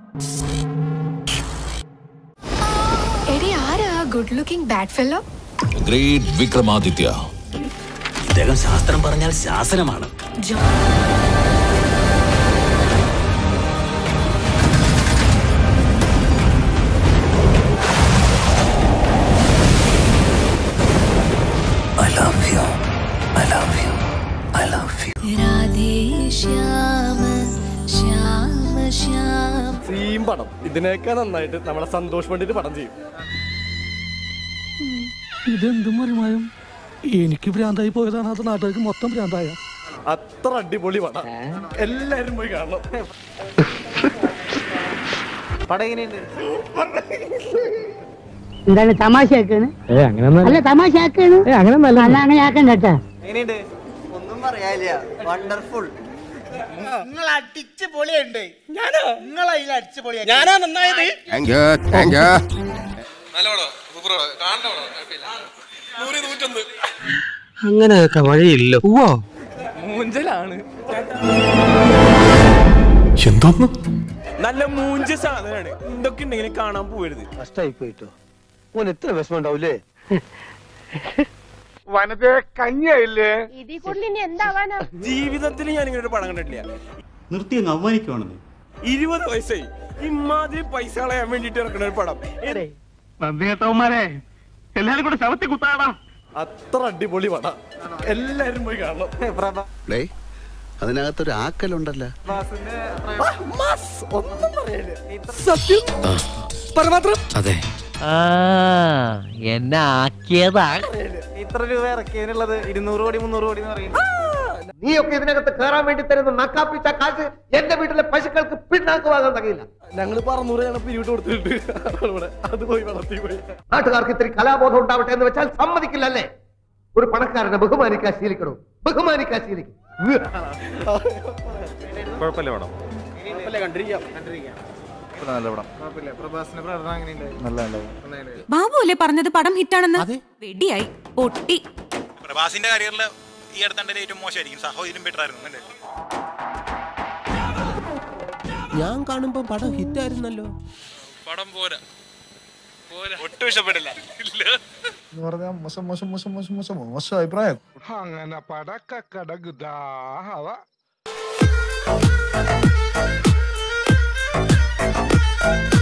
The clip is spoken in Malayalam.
എടി ആരാ good looking bad fellow great Vikramaditya ഇദ്ദേഹം ശാസ്ത്രം പറഞ്ഞാൽ ശാസനമാണ് I love you. I love you. I love you. Radhe Shyama Shyama Shyama same പടം ഇതിനേക്കാൾ നന്നായിട്ട് നമ്മളെ സന്തോഷ് പണ്ഡിറ്റ് പടം ചെയ്യും ഇതെന്തും മറിമായും എനിക്ക് ഭ്രാന്തായി പോയതാണ് അത് നാട്ടുകാർക്ക് മൊത്തം ഭ്രാന്തായ അത്ര അടിപൊളി പടം എല്ലാരും പോയി കാണണം എന്താണ് തമാശ ആക്കാണ് അല്ല തമാശ ആക്കാണ് അല്ല അങ്ങനെ ആക്കണ്ട കേട്ടാ ഒന്നും പറയാനില്ല വണ്ടർഫുൾ നിങ്ങൾ അടിച്ച് പൊളിയുണ്ട് ഞാനോ നിങ്ങൾ അതിൽ അടിച്ച് പൊളിയാ ഞാനാ നന്നായത് അങ്ങനെയൊക്കെ വഴിയില്ലോ മൂഞ്ചലാണ് എന്തോന്ന് നല്ല മൂഞ്ച സാധനമാണ് എന്തൊക്കെ ഉണ്ടെങ്കിലും കാണാൻ പോകരുത് കഷ്ടായി പോയിട്ടോ ഓൻ എത്ര വിഷമം ഉണ്ടാവൂലേ ഇതിൽ കൂടുതൽ ഇനി എന്താവാനാ ജീവിതത്തിൽ ഞാൻ ഇങ്ങനെ ഒരു പടം കണ്ടിട്ടില്ല നിർത്തി അങ്ങ് അവമാനിക്കുവാണെന്ന് ഇരുപത് വയസ്സായി ഇമാതിരി പൈസ കളയാൻ വേണ്ടിട്ട് ഇറക്കുന്ന ഒരു പടം നന്ദിയേട്ടവന്മാരെ എല്ലാരും കൂടെ ശവത്തി കുത്താടാ അത്ര അടിപൊളി പടം എല്ലാരും പോയി കാണണം അതിനകത്തൊരു ആക്കലുണ്ടല്ലോ മാസ്, ഒന്നും പറയല്ലേ സത്യം പരമാത്രം അതെ എന്നെ ആക്കിയതാ ഇത്ര രൂപ ഇറക്കിയതിനുള്ളത് ഇരുന്നൂറ് കോടി മുന്നൂറ് കോടി എന്ന് പറയുന്നത് നീയൊക്കെ ഇതിനകത്ത് കയറാൻ വേണ്ടി തരുന്ന നക്കാപ്പിച്ച കാശ് എന്റെ വീട്ടിലെ പശുക്കൾക്ക് പിണ്ണാക്ക് വാങ്ങാൻ തകയില്ല ഞങ്ങൾ പറന്നൂറ് ഞങ്ങൾ പിരിവിട്ട് കൊടുത്തിട്ടുണ്ട് അവിടെ അത് പോയി വളർത്തി പോയി നാട്ടുകാർക്ക് ഇത്തിരി കലാബോധം ഉണ്ടാവട്ടെ എന്ന് വെച്ചാൽ സമ്മതിക്കില്ലല്ലേ ഒരു പണക്കാരനെ ബഹുമാനിക്കാൻ ശീലിക്കണോ ബഹുമാനിക്കാൻ ശീലിക്കും കുഴപ്പമില്ല പടം ബാബു അല്ലേ പറഞ്ഞത് പടം ഹിറ്റാണെന്ന് വെടിയായി പൊട്ടി പ്രഭാസിന്റെ കരിയറിൽ ഈ അടുത്തന്റെ ഏറ്റവും മോശമായിരിക്കും സഹോദരും ബെറ്റർ ആയിരുന്നു അല്ലേ ഞാൻ കാണുമ്പോ പടം ഹിറ്റായിരുന്നല്ലോ പടം പോരാ ഒട്ടും ഇഷ്ടപ്പെട്ടില്ല ഇല്ല എന്ന് പറഞ്ഞാൽ മോശം മോശം മോശം മോശം മോശം മോശം അഭിപ്രായം അങ്ങനെ പടക്ക കടകുദാഹവ ആ